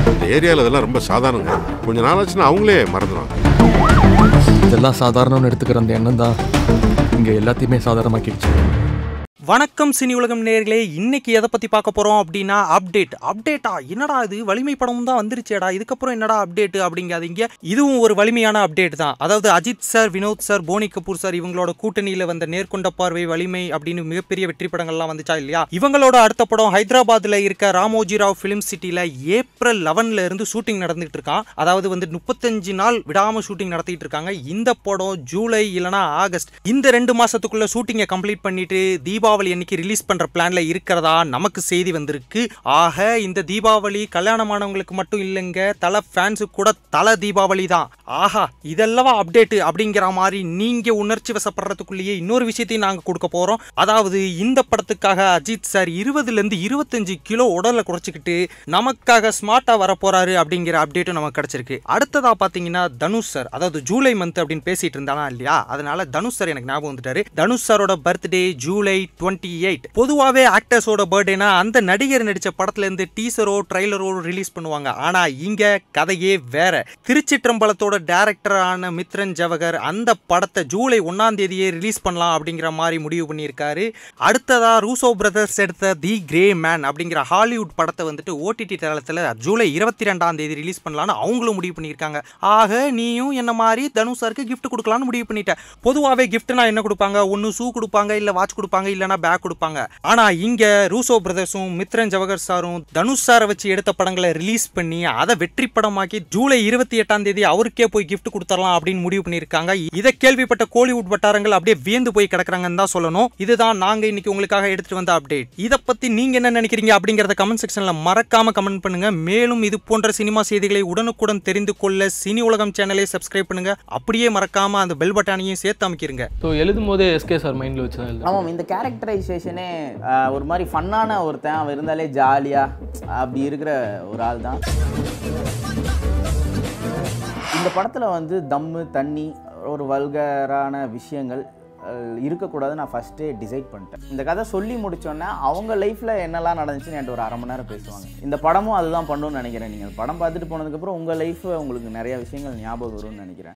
இந்த ஏரியாவில் இதெல்லாம் ரொம்ப சாதாரணங்க கொஞ்ச நாளாச்சுன்னா அவங்களே மறந்துடுவாங்க இதெல்லாம் சாதாரணம்னு எடுத்துக்கிற அந்த எண்ணம் தான் இங்கே எல்லாத்தையுமே சாதாரணமாக்கிடுச்சு வணக்கம் சினி உலகம் நேர்களே இன்னைக்கு எதை பத்தி பார்க்க போறோம் அப்படின்னா அப்டேட் அப்டேட்டா என்னடா இது வலிமை படமும் தான் வந்துருச்சேடா இதுக்கப்புறம் என்னடா அப்டேட் அப்படிங்காதீங்க இதுவும் ஒரு வலிமையான அப்டேட் தான் அதாவது Ajith sir Vinoth sir Boney Kapoor sir இவங்களோட கூட்டணியில வந்த நேர்கொண்ட பார்வை வலிமை அப்படின்னு மிகப்பெரிய வெற்றி படங்கள்லாம் வந்துச்சா இல்லையா இவங்களோட அடுத்த படம் ஹைதராபாத்ல இருக்க ராமோஜி ராவ் பிலிம் சிட்டில ஏப்ரல் லெவன்ல இருந்து ஷூட்டிங் நடந்துட்டு இருக்கான் அதாவது வந்து முப்பத்தஞ்சு நாள் விடாம ஷூட்டிங் நடத்திட்டு இருக்காங்க இந்த படம் ஜூலை இல்லனா ஆகஸ்ட் இந்த ரெண்டு மாசத்துக்குள்ள ஷூட்டிங்கை கம்ப்ளீட் பண்ணிட்டு தீபாவளி அன்னைக்கு ரிலீஸ் பண்ற பிளான்ல இருக்கிறதா நமக்கு செய்தி வந்திருக்கு ஆக இந்த தீபாவளி கல்யாணமானவங்களுக்கு மட்டும் இல்லைங்க தலை ஃபேன்ஸுக்கு கூட தலை தீபாவளி தான் ஆஹா இதெல்லவா அப்டேட் அப்படிங்கிற மாதிரி நீங்க உணர்ச்சி வசப்படுறதுக்குள்ளேயே இன்னொரு விஷயத்தையும் நாங்க கொடுக்க போறோம் அதாவது இந்த படத்துக்காக அஜித் சார் இருபதுல இருந்து இருபத்தஞ்சு கிலோ உடலை குறைச்சிக்கிட்டு நமக்காக ஸ்மார்ட்டா வர போறாரு அப்படிங்கிற அப்டேட்டும் நமக்கு கிடைச்சிருக்கு அடுத்ததா பாத்தீங்கன்னா தனுஷ் சார் அதாவது ஜூலை மந்த் அப்படின்னு பேசிட்டு இருந்தானா இல்லையா அதனால தனுஷ் சார் எனக்கு ஞாபகம் வந்துட்டாரு தனுஷ் சாரோட பர்த்டே ஜூலை டுவெண்ட்டி எயிட் பொதுவாகவே ஆக்டர்ஸோட பர்த்டேனா அந்த நடிகர் நடிச்ச படத்துல இருந்து டீசரோ ட்ரைலரோ ரிலீஸ் பண்ணுவாங்க ஆனா இங்க கதையே வேற திருச்சிற்றம்பலத்தோட டேரக்டரான மித்ரன் ஜவகர் அந்த படத்தை ஜூலை ஒன்னாம் தேதியே ரிலீஸ் பண்ணலாம் அப்படிங்கிற மாதிரி முடிவு பண்ணியிருக்காரு அடுத்ததா ரூசோ பிரதர்ஸ் எடுத்த தி கிரே மேன் அப்படிங்கிற ஹாலிவுட் படத்தை வந்துட்டு ஓடிடி தளத்தில் ஜூலை இருபத்தி ரெண்டாம் தேதி ரிலீஸ் பண்ணலான்னு அவங்களும் முடிவு பண்ணியிருக்காங்க ஆக நீயும் என்ன மாதிரி தனுஷ் சாருக்கு கிஃப்ட் கொடுக்கலான்னு முடிவு பண்ணிட்ட பொதுவாகவே கிஃப்ட்னா என்ன கொடுப்பாங்க ஒன்று ஷூ கொடுப்பாங்க இல்லை வாட்ச் கொடுப்பாங்க இல்லைனா பேக் கொடுப்பாங்க ஆனால் இங்கே ரூசோ பிரதர்ஸும் மித்ரன் ஜவஹர் சாரும் தனுஷ் சாரை வச்சு எடுத்த படங்களை ரிலீஸ் பண்ணி அதை வெற்றி படமாக்கி ஜூலை இருபத்தி எட்டாம் தேதி அவருக்கே போய் கிஃப்ட் கொடுத்துடலாம் அப்படின்னு முடிவு பண்ணியிருக்காங்க இதை கேள்விப்பட்ட கோலிவுட் வட்டாரங்கள் அப்படியே வியந்து போய் கிடக்குறாங்கன்னு தான் சொல்லணும் இதுதான் நாங்கள் இன்னைக்கு உங்களுக்காக எடுத்துட்டு வந்த அப்டேட் இதை பற்றி நீங்கள் என்ன நினைக்கிறீங்க அப்படிங்கிறத கமெண்ட் செக்ஷனில் மறக்காம கமெண்ட் பண்ணுங்க மேலும் இது போன்ற சினிமா செய்திகளை உடனுக்குடன் தெரிந்து கொள்ள சினி உலகம் சேனலை சப்ஸ்கிரைப் பண்ணுங்க அப்படியே மறக்காம அந்த பெல் பட்டானையும் சேர்த்து அமைக்கிறங்க ஸோ எழுதும் போதே எஸ்கே சார் மைண்டில் வச்சு தான் எழுதுறேன் ஆமாம் இந்த கேரக்டரைசேஷனே ஒரு மாதிரி ஃபன்னான ஒருத்தன் அவன் இருந்தாலே ஜாலியாக அப்படி இருக்கிற ஒரு ஆள் தான் இந்த படத்தில் வந்து தம்மு தண்ணி ஒரு வல்கரான விஷயங்கள் அஹ், இருக்கக்கூடாதுன்னு நான் ஃபஸ்ட்டே டிசைட் பண்ணிட்டேன் இந்த கதை சொல்லி முடிச்சோன்னே அவங்க லைஃப்பில் என்னெல்லாம் நடந்துச்சுன்னு என்கிட்ட ஒரு அரை மணி நேரம் பேசுவாங்க இந்த படமும் அதுதான் பண்ணணும்னு நினைக்கிறேன் நீங்கள் படம் பார்த்துட்டு போனதுக்கப்புறம் உங்கள் லைஃப் உங்களுக்கு நிறைய விஷயங்கள் ஞாபகம் வரும்னு நினைக்கிறேன்